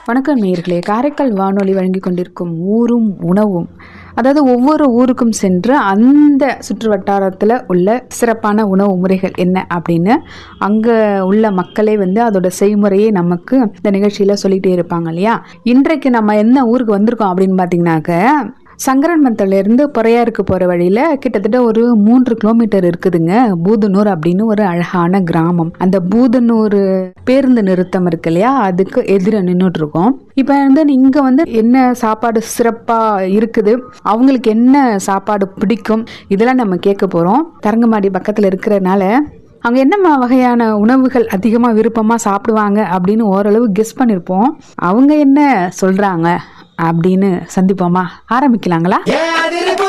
வணக்கம் நேயர்களே காரைக்கால் வானொலி வழங்கி கொண்டிருக்கும் ஊரும் உணவும் அதாவது ஒவ்வொரு ஊருக்கும் சென்று அந்த சுற்று வட்டாரத்தில் உள்ள சிறப்பான உணவு முறைகள் என்ன அப்படின்னு அங்கே உள்ள மக்களே வந்து அதோட செய்முறையை நமக்கு இந்த நிகழ்ச்சியில் சொல்லிகிட்டே இருப்பாங்க இல்லையா இன்றைக்கு நம்ம என்ன ஊருக்கு வந்திருக்கோம் அப்படின்னு பார்த்தீங்கன்னாக்க சங்கரன்மத்திலேருந்து பொறையாருக்கு போகிற வழியில் கிட்டத்தட்ட ஒரு மூன்று கிலோமீட்டர் இருக்குதுங்க பூதனூர் அப்படின்னு ஒரு அழகான கிராமம் அந்த பூதனூர் பேருந்து நிறுத்தம் இருக்கு இல்லையா அதுக்கு எதிர நின்றுட்டு இருக்கோம் இப்போ வந்து இங்கே வந்து என்ன சாப்பாடு சிறப்பாக இருக்குது அவங்களுக்கு என்ன சாப்பாடு பிடிக்கும் இதெல்லாம் நம்ம கேட்க போகிறோம் தரங்கம்பாடி பக்கத்தில் இருக்கிறனால அங்கே என்ன ம- வகையான உணவுகள் அதிகமாக விருப்பமாக சாப்பிடுவாங்க அப்படின்னு ஓரளவு கெஸ் பண்ணியிருப்போம் அவங்க என்ன சொல்கிறாங்க அப்படின்னு சந்திப்போமா ஆரம்பிக்கலாங்களா